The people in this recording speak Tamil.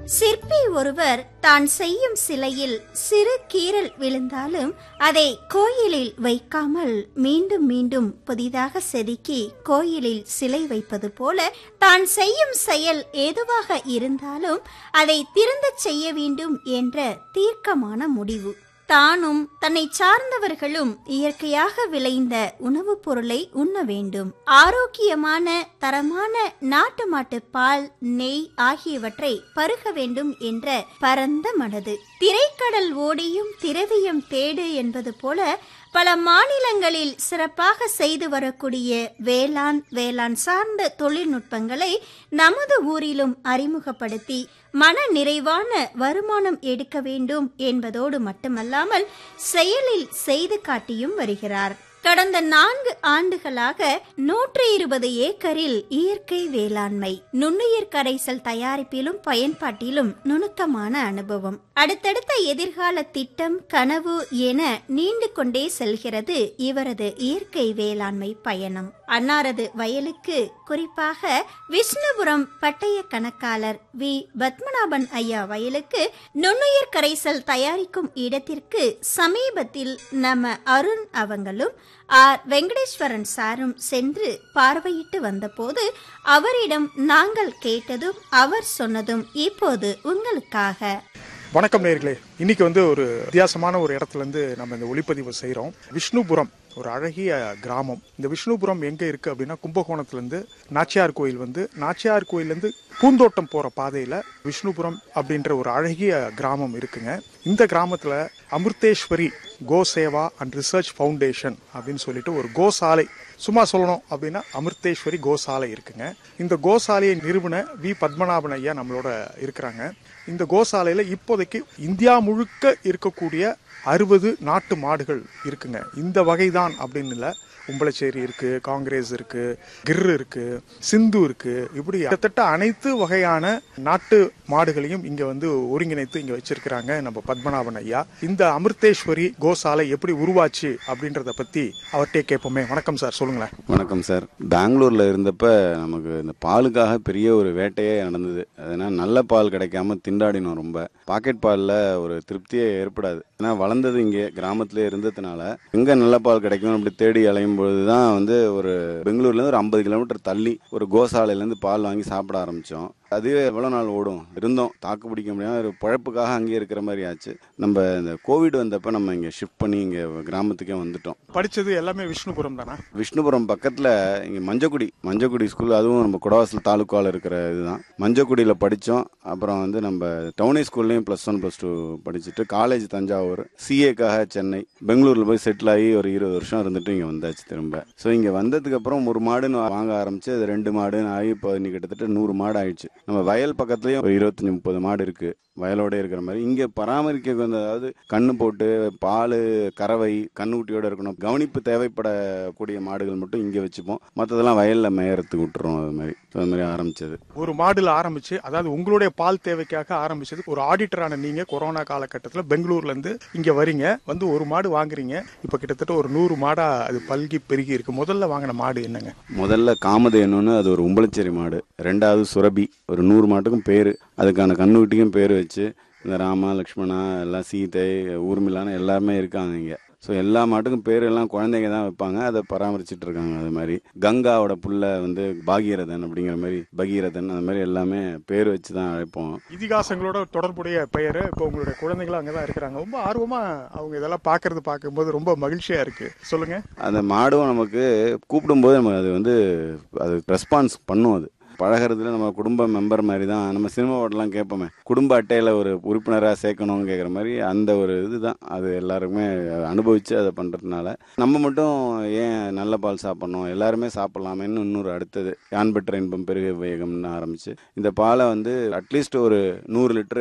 சிற்பி ஒருவர் தான் செய்யும் சிலையில் சிறு கீறல் விழுந்தாலும் அதை கோயிலில் வைக்காமல் மீண்டும் மீண்டும் புதிதாக செதுக்கி கோயிலில் சிலை வைப்பது போல தான் செய்யும் செயல் எதுவாக இருந்தாலும் அதை திருந்தச் செய்ய வேண்டும் என்ற தீர்க்கமான முடிவு தானும் தன்னை சார்ந்தவர்களும் இயற்கையாக விளைந்த உணவுப் பொருளை உண்ண வேண்டும் ஆரோக்கியமான தரமான நாட்டு மாட்டு பால் நெய் ஆகியவற்றை பருக வேண்டும் என்ற பரந்த மனது திரைக்கடல் ஓடியும் திரவியம் தேடு என்பது போல பல மாநிலங்களில் சிறப்பாக செய்து வரக்கூடிய வேளாண் வேளாண் சார்ந்த தொழில்நுட்பங்களை நமது ஊரிலும் அறிமுகப்படுத்தி மன நிறைவான வருமானம் எடுக்க வேண்டும் என்பதோடு மட்டுமல்லாமல் செயலில் செய்து காட்டியும் வருகிறார் கடந்த நான்கு ஆண்டுகளாக நூற்றி இருபது ஏக்கரில் இயற்கை வேளாண்மை நுண்ணுயிர் கரைசல் தயாரிப்பிலும் பயன்பாட்டிலும் நுணுக்கமான அனுபவம் அடுத்தடுத்த எதிர்கால திட்டம் கனவு என நீண்டு கொண்டே செல்கிறது இவரது இயற்கை வேளாண்மை பயணம் அன்னாரது வயலுக்கு குறிப்பாக விஷ்ணுபுரம் பட்டய கணக்காளர் வி பத்மநாபன் ஐயா வயலுக்கு நுண்ணுயிர் கரைசல் தயாரிக்கும் இடத்திற்கு சமீபத்தில் நம்ம அருண் அவங்களும் ஆர் வெங்கடேஸ்வரன் சாரும் சென்று பார்வையிட்டு வந்தபோது அவரிடம் நாங்கள் கேட்டதும் அவர் சொன்னதும் இப்போது உங்களுக்காக வணக்கம் நேர்களே இன்னைக்கு வந்து ஒரு வித்தியாசமான ஒரு இடத்துல இருந்து நம்ம இந்த ஒளிப்பதிவு செய்கிறோம் விஷ்ணுபுரம் ஒரு அழகிய கிராமம் இந்த விஷ்ணுபுரம் எங்க இருக்கு அப்படின்னா கும்பகோணத்துல இருந்து நாச்சியார் கோயில் வந்து நாச்சியார் கோயிலேருந்து பூந்தோட்டம் போற பாதையில விஷ்ணுபுரம் அப்படின்ற ஒரு அழகிய கிராமம் இருக்குங்க இந்த கிராமத்துல Amriteshwari Go Seva and research foundation அப்படின்னு சொல்லிட்டு ஒரு கோசாலை சும்மா சொல்லணும் அப்படின்னா அமிர்தேஸ்வரி கோசாலை இருக்குங்க இந்த கோசாலையை நிறுவன வி பத்மநாபன் ஐயா நம்மளோட இருக்கிறாங்க இந்த கோசாலையில இப்போதைக்கு இந்தியா முழுக்க இருக்கக்கூடிய அறுபது நாட்டு மாடுகள் இருக்குங்க இந்த வகைதான் அப்படின்னு இல்லை உம்பளச்சேரி இருக்கு காங்கிரஸ் இருக்கு கிர் இருக்கு சிந்து இருக்கு இப்படி கிட்டத்தட்ட அனைத்து வகையான நாட்டு மாடுகளையும் இங்க வந்து ஒருங்கிணைத்து இங்க வச்சிருக்கிறாங்க நம்ம பத்மநாபன் ஐயா இந்த அமிர்தேஸ்வரி கோசாலை எப்படி உருவாச்சு அப்படின்றத பத்தி அவர்கிட்டே கேட்போமே வணக்கம் சார் சொல்லுங்களேன் வணக்கம் சார் பெங்களூர்ல இருந்தப்ப நமக்கு இந்த பாலுக்காக பெரிய ஒரு வேட்டையே நடந்தது அதனால் நல்ல பால் கிடைக்காம திண்டாடினோம் ரொம்ப பாக்கெட் பாலில் ஒரு திருப்தியே ஏற்படாது ஏன்னா வளர்ந்தது இங்கே கிராமத்திலே இருந்ததுனால எங்கே நல்ல பால் கிடைக்கும் அப்படி தேடி அலையும் பொழுது தான் வந்து ஒரு பெங்களூர்லேருந்து ஒரு ஐம்பது கிலோமீட்டர் தள்ளி ஒரு கோசாலையிலேருந்து பால் வாங்கி சாப்பிட ஆரம்பித்தோம் அதுவே எவ்வளோ நாள் ஓடும் இருந்தோம் தாக்கு பிடிக்க முடியாம ஒரு பழப்புக்காக அங்கேயே இருக்கிற மாதிரி ஆச்சு நம்ம இந்த கோவிட் வந்தப்ப நம்ம இங்கே ஷிஃப்ட் பண்ணி இங்கே கிராமத்துக்கே வந்துட்டோம் படிச்சது எல்லாமே விஷ்ணுபுரம் தானா விஷ்ணுபுரம் பக்கத்தில் இங்கே மஞ்சக்குடி மஞ்சக்குடி ஸ்கூல் அதுவும் நம்ம குடவாசல் தாலுக்காவில் இருக்கிற இதுதான் மஞ்சக்குடியில் படித்தோம் அப்புறம் வந்து நம்ம டவுனி ஸ்கூல்லையும் ப்ளஸ் ஒன் ப்ளஸ் டூ படிச்சுட்டு காலேஜ் தஞ்சாவூர் சிஏக்காக சென்னை பெங்களூரில் போய் செட்டில் ஆகி ஒரு இருபது வருஷம் இருந்துட்டு இங்கே வந்தாச்சு திரும்ப ஸோ இங்கே வந்ததுக்கு அப்புறம் ஒரு மாடுன்னு வாங்க ஆரம்பிச்சு அது ரெண்டு மாடுன்னு ஆகி இப்போ இன்னைக்கு கிட்டத்தட்ட நூறு மாடு ஆயிடுச்சு நம்ம வயல் பக்கத்துலேயும் ஒரு இருபத்தஞ்சி முப்பது மாடு இருக்குது வயலோட இருக்கிற மாதிரி இங்கே பராமரிக்க வந்து அதாவது கண்ணு போட்டு பால் கறவை கண்ணுக்குட்டியோட இருக்கணும் கவனிப்பு தேவைப்படக்கூடிய மாடுகள் மட்டும் இங்கே வச்சுப்போம் மற்றதெல்லாம் வயலில் மேயறதுக்கு விட்டுறோம் அது மாதிரி ஸோ அது மாதிரி ஆரம்பிச்சது ஒரு மாடுல ஆரம்பிச்சு அதாவது உங்களுடைய பால் தேவைக்காக ஆரம்பிச்சது ஒரு ஆடிட்டரான நீங்க கொரோனா காலகட்டத்தில் பெங்களூர்ல இருந்து இங்க வரீங்க வந்து ஒரு மாடு வாங்குறீங்க இப்ப கிட்டத்தட்ட ஒரு நூறு மாடா அது பல்கி பெருகி இருக்கு முதல்ல வாங்கின மாடு என்னங்க முதல்ல காமதேனுன்னு அது ஒரு உம்பளச்சேரி மாடு ரெண்டாவது சுரபி ஒரு நூறு மாட்டுக்கும் பேர் அதுக்கான கண்ணுக்குட்டிக்கும் பேர் வச்சு இந்த ராமா லக்ஷ்மணா எல்லாம் சீதை ஊர்மிளான்னு எல்லாருமே இருக்காங்க இங்கே ஸோ எல்லா மாட்டுக்கும் பேர் எல்லாம் குழந்தைங்க தான் வைப்பாங்க அதை பராமரிச்சுட்டு இருக்காங்க அது மாதிரி கங்காவோட புள்ள வந்து பாகீரதன் அப்படிங்கிற மாதிரி பகீரதன் அந்த மாதிரி எல்லாமே பேர் வச்சு தான் அழைப்போம் இதிகாசங்களோட தொடர்புடைய பெயர் இப்போ உங்களுடைய குழந்தைகளும் அங்கதான் இருக்கிறாங்க ரொம்ப ஆர்வமா அவங்க இதெல்லாம் பாக்குறது பார்க்கும்போது ரொம்ப மகிழ்ச்சியா இருக்கு சொல்லுங்க அந்த மாடும் நமக்கு கூப்பிடும்போது நம்ம அது வந்து அது ரெஸ்பான்ஸ் பண்ணும் அது பழகிறதுல நம்ம குடும்ப மெம்பர் மாதிரி தான் நம்ம சினிமா ஓட்டெல்லாம் கேட்போமே குடும்ப அட்டையில் ஒரு உறுப்பினராக சேர்க்கணும்னு கேட்குற மாதிரி அந்த ஒரு இதுதான் அது எல்லாருமே அனுபவித்து அதை பண்ணுறதுனால நம்ம மட்டும் ஏன் நல்ல பால் சாப்பிட்ணும் எல்லாருமே சாப்பிட்லாமேன்னு இன்னொரு அடுத்தது யான் பெற்ற இன்பம் பெருக வேகம்னு ஆரம்பிச்சு இந்த பாலை வந்து அட்லீஸ்ட் ஒரு நூறு லிட்டர்